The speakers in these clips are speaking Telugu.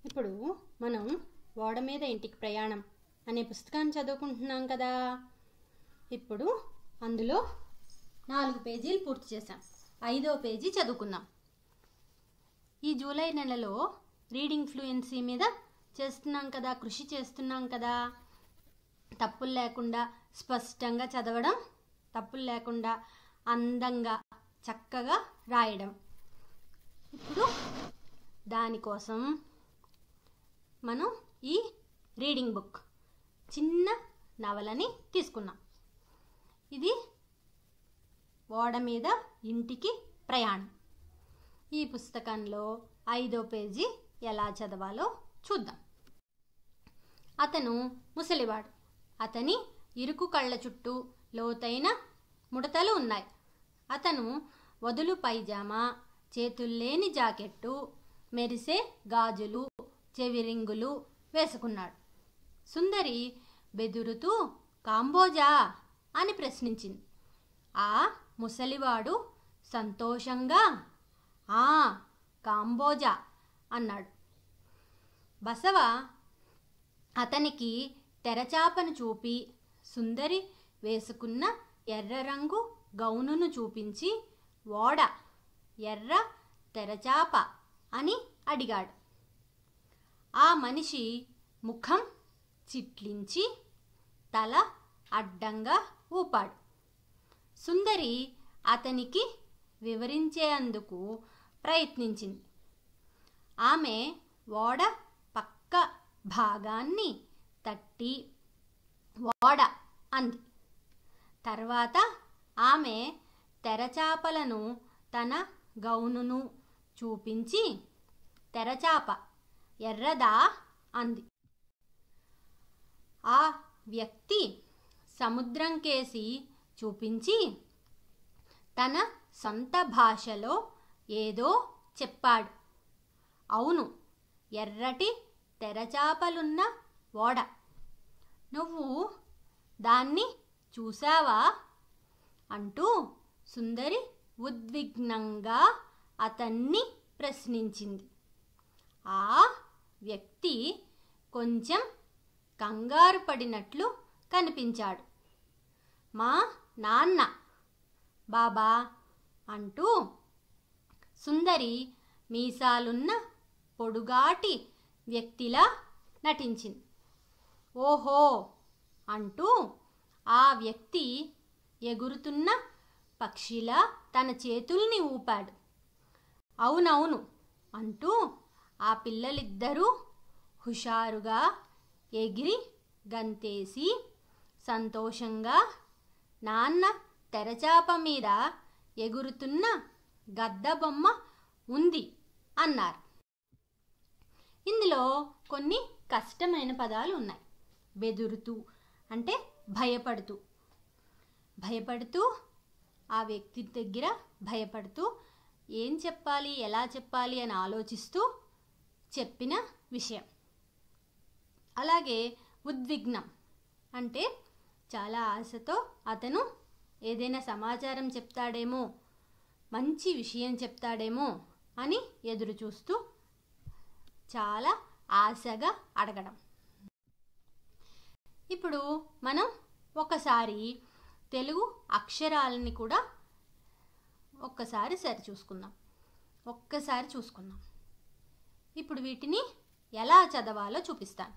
ఇప్పుడు మనం ఓడ మీద ఇంటికి ప్రయాణం అనే పుస్తకాన్ని చదువుకుంటున్నాం కదా ఇప్పుడు అందులో నాలుగు పేజీలు పూర్తి చేసాం ఐదో పేజీ చదువుకుందాం ఈ జూలై నెలలో రీడింగ్ ఫ్లూయెన్సీ మీద చేస్తున్నాం కదా కృషి చేస్తున్నాం కదా తప్పులు లేకుండా స్పష్టంగా చదవడం తప్పులు లేకుండా అందంగా చక్కగా రాయడం ఇప్పుడు దానికోసం మనం ఈ రీడింగ్ బుక్ చిన్న నవలని తీసుకున్నాం ఇది ఓడ మీద ఇంటికి ప్రయాణం ఈ పుస్తకంలో ఐదో పేజీ ఎలా చదవాలో చూద్దాం అతను ముసలివాడు అతని ఇరుకు కళ్ళ చుట్టూ లోతైన ముడతలు ఉన్నాయి అతను వదులు పైజామా చేతుల్లేని జాకెట్టు మెరిసే గాజులు చెవిరింగులు వేసుకున్నాడు సుందరి బెదురుతూ కాంబోజా అని ప్రశ్నించింది ఆ ముసలివాడు సంతోషంగా ఆ కాంబోజా అన్నాడు బసవ అతనికి తెరచాపను చూపి సుందరి వేసుకున్న ఎర్ర రంగు గౌనును చూపించి ఓడ ఎర్ర తెరచాప అని అడిగాడు ఆ మనిషి ముఖం చిట్లించి తల అడ్డంగా ఊపాడు సుందరి అతనికి వివరించేందుకు ప్రయత్నించింది ఆమె ఓడ పక్క భాగాన్ని తట్టి ఓడ అంది తర్వాత ఆమె తెరచాపలను తన గౌనును చూపించి తెరచాప ఎర్రదా అంది ఆ వ్యక్తి సముద్రం కేసి చూపించి తన సొంత భాషలో ఏదో చెప్పాడు అవును ఎర్రటి తెరచాపలున్న ఓడ నువ్వు దాన్ని చూసావా అంటూ సుందరి ఉద్విగ్నంగా అతన్ని ప్రశ్నించింది ఆ వ్యక్తి కొంచెం కంగారు పడినట్లు కనిపించాడు మా నాన్న బాబా అంటూ సుందరి మీసాలున్న పొడుగాటి వ్యక్తిలా నటించింది ఓహో అంటూ ఆ వ్యక్తి ఎగురుతున్న పక్షిలా తన చేతుల్ని ఊపాడు అవునవును అంటూ ఆ పిల్లలిద్దరూ హుషారుగా ఎగిరి గంతేసి సంతోషంగా నాన్న తెరచాప మీద ఎగురుతున్న గద్ద బొమ్మ ఉంది అన్నారు ఇందులో కొన్ని కష్టమైన పదాలు ఉన్నాయి బెదురుతూ అంటే భయపడుతూ భయపడుతూ ఆ వ్యక్తి దగ్గర భయపడుతూ ఏం చెప్పాలి ఎలా చెప్పాలి అని ఆలోచిస్తూ చెప్పిన విషయం అలాగే ఉద్విగ్నం అంటే చాలా ఆశతో అతను ఏదైనా సమాచారం చెప్తాడేమో మంచి విషయం చెప్తాడేమో అని ఎదురు చూస్తూ చాలా ఆశగా అడగడం ఇప్పుడు మనం ఒకసారి తెలుగు అక్షరాలని కూడా ఒక్కసారి సరి చూసుకుందాం ఒక్కసారి చూసుకుందాం ఇప్పుడు వీటిని ఎలా చదవాలో చూపిస్తాను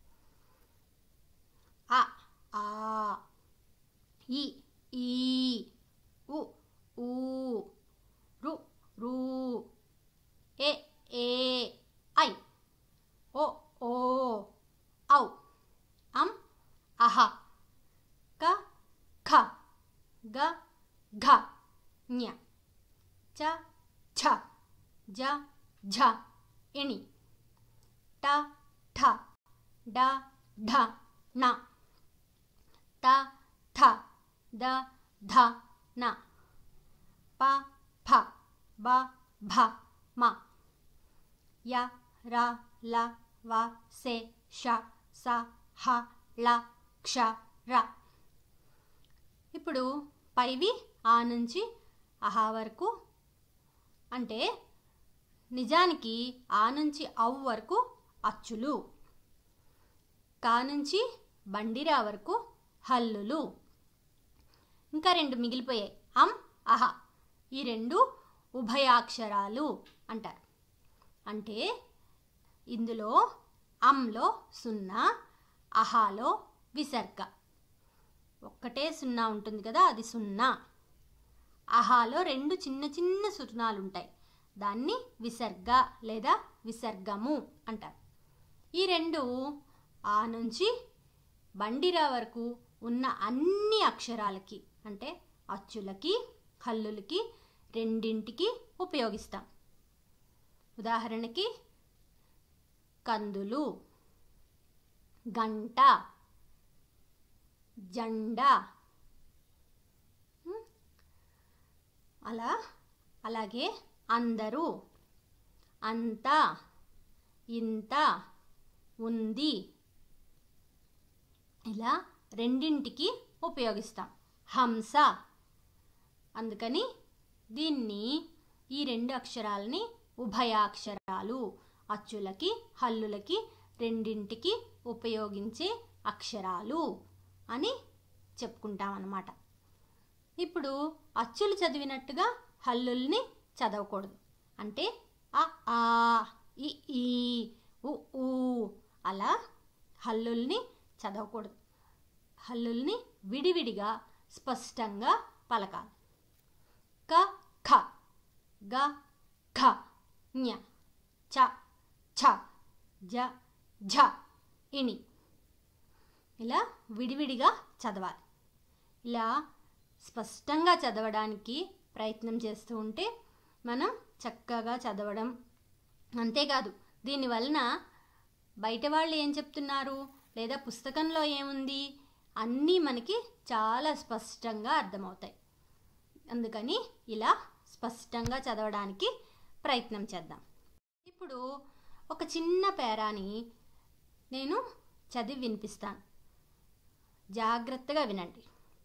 ఆ ఆ ఈ ఈ ఉ ఊ రు రు ఏ ఏ ఐ ఓ ఓ ఔ అం అహ క ఖ గ ఘ ఞ చ ఛ జ ఝ ఇణి ట ఠ డ ఢ న త థ ద ధ న ప ఫ బ భ మ య ర ల వ సే ష స హ ళ క్ష ర ఇప్పుడు పైవి ఆ నుంచి అహా వరకు అంటే నిజానికి ఆ నుంచి అవ్ వరకు అచ్చులు కా నుంచి బండిరా వరకు హల్లులు ఇంకా రెండు మిగిలిపోయాయి అం అహ ఈ రెండు ఉభయాక్షరాలు అంటారు అంటే ఇందులో అంలో సున్నా అహాలో విసర్గ ఒక్కటే సున్నా ఉంటుంది కదా అది సున్నా అహాలో రెండు చిన్న చిన్న సున్నాలు ఉంటాయి దాన్ని విసర్గ లేదా విసర్గము అంటారు ఈ రెండు ఆ నుంచి బండిరా వరకు ఉన్న అన్ని అక్షరాలకి అంటే అచ్చులకి హల్లులకి రెండింటికి ఉపయోగిస్తాం ఉదాహరణకి కందులు గంట జెండా ఉం? అలా అలాగే అందరూ అంత ఇంత ఉంది ఇలా రెండింటికి ఉపయోగిస్తాం హంస అందుకని దీన్ని ఈ రెండు అక్షరాలని ఉభయాక్షరాలు అచ్చులకి హల్లులకి రెండింటికి ఉపయోగించే అక్షరాలు అని చెప్పుకుంటాం అన్నమాట ఇప్పుడు అచ్చులు చదివినట్టుగా హల్లుల్ని చదవకూడదు అంటే అ ఆ ఇ ఈ ఉ ఊ అలా హల్లుల్ని చదవకూడదు హల్లుల్ని విడివిడిగా స్పష్టంగా పలకాలి క ఖ గ ఘ ఞ చ ఛ జ ఝ ఇని ఇలా విడివిడిగా చదవాలి ఇలా స్పష్టంగా చదవడానికి ప్రయత్నం చేస్తూ ఉంటే మనం చక్కగా చదవడం అంతేకాదు దీనివలన బయట వాళ్ళు ఏం చెప్తున్నారు లేదా పుస్తకంలో ఏముంది అన్నీ మనకి చాలా స్పష్టంగా అర్థమవుతాయి అందుకని ఇలా స్పష్టంగా చదవడానికి ప్రయత్నం చేద్దాం ఇప్పుడు ఒక చిన్న పేరాని నేను చదివి వినిపిస్తాను జాగ్రత్తగా వినండి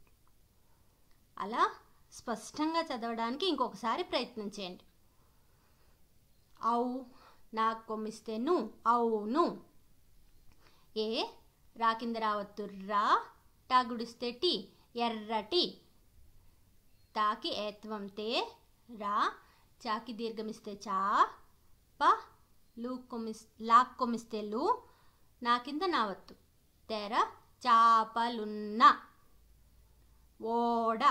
అలా స్పష్టంగా చదవడానికి ఇంకొకసారి ప్రయత్నం చేయండి అవు నాకు కొమ్మిస్తే ను అవును ఏ రా కింద రావత్తు రా టా గుడిస్తే టి ఎర్రటి తాకి ఏత్వం తే రా చాకి దీర్ఘమిస్తే చా ప లు కొమ్మిస్ లాక్ కొమ్మిస్తే లు నా కింద నావత్తు తెర చాపలున్న ఓడ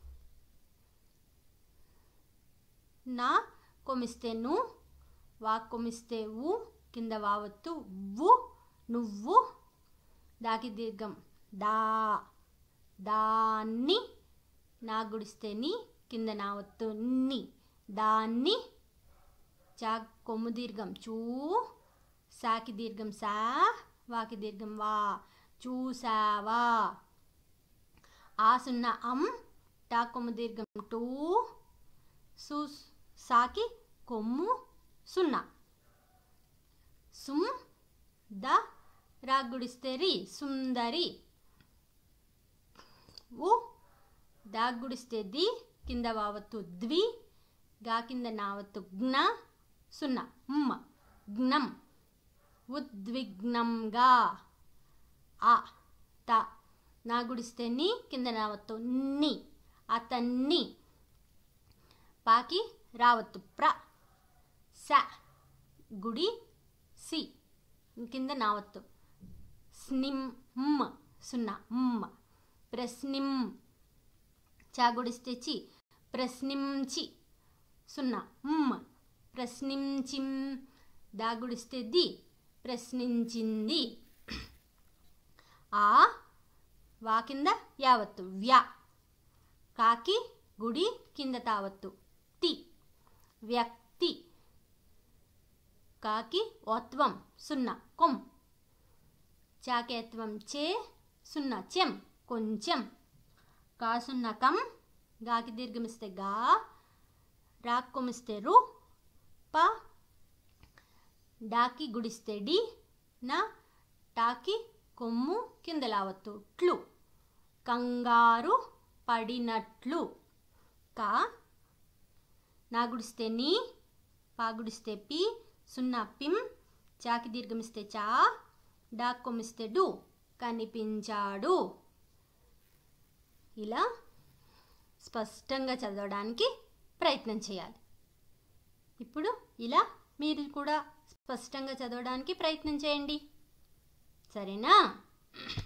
నా కొమిస్తే ను వా కొమిస్తే ఊ కింద వావత్తు వు నువ్వు దాకి దీర్ఘం దా దాన్ని నా గుడిస్తే ని కింద నావత్తు ని దాన్ని చా కొమ్ము దీర్ఘం చూ సాకి దీర్ఘం సా వాకి దీర్ఘం వా చూసావా ఆ సున్నా అం టా కొమ్ము దీర్ఘం టూ సు సాకి కొమ్ము సున్నా సుమ్ ద రాగుడిస్తే రి సుందరి ఉ దాగుడిస్తే ది కింద వావత్తు ద్వి గా కింద నావత్తు జ్ఞ సున్నా ఉమ్మ జ్ఞం ఉద్విగ్నంగా ఆ త నా గుడిస్తే ని కింద రావత్తు ని అతన్ని పాకి రావత్తు ప్ర స గుడి సి కింద నావత్తు స్నిమ్ మ్ సున్నా మ్ ప్రశ్నిం చా గుడిస్తే చి ప్రశ్నించి సున్నా మ్ ప్రశ్నించిం దాగుడిస్తే ది ప్రశ్నించింది ఆ వా కింద యావత్తు వ్యా కాకి గుడి కింద తావత్తు తి వ్యక్తి కాకి ఓత్వం సున్నా కొం చాకేత్వం చే సున్నా చెం కొంచెం కా సున్నా కం గాకి దీర్ఘమిస్తే గా రాక్ కొమిస్తే రు ప డాకి గుడిస్తే డి నా టాకి కొమ్ము కింద లావత్తు ట్లు కంగారు పడినట్లు కా నా గుడిస్తే నీ పా గుడిస్తే పి సున్నా పిం చాకి దీర్ఘమిస్తే చా డాక్ కొమ్మిస్తే డు కనిపించాడు ఇలా స్పష్టంగా చదవడానికి ప్రయత్నం చేయాలి ఇప్పుడు ఇలా మీరు కూడా స్పష్టంగా చదవడానికి ప్రయత్నం చేయండి సరేనా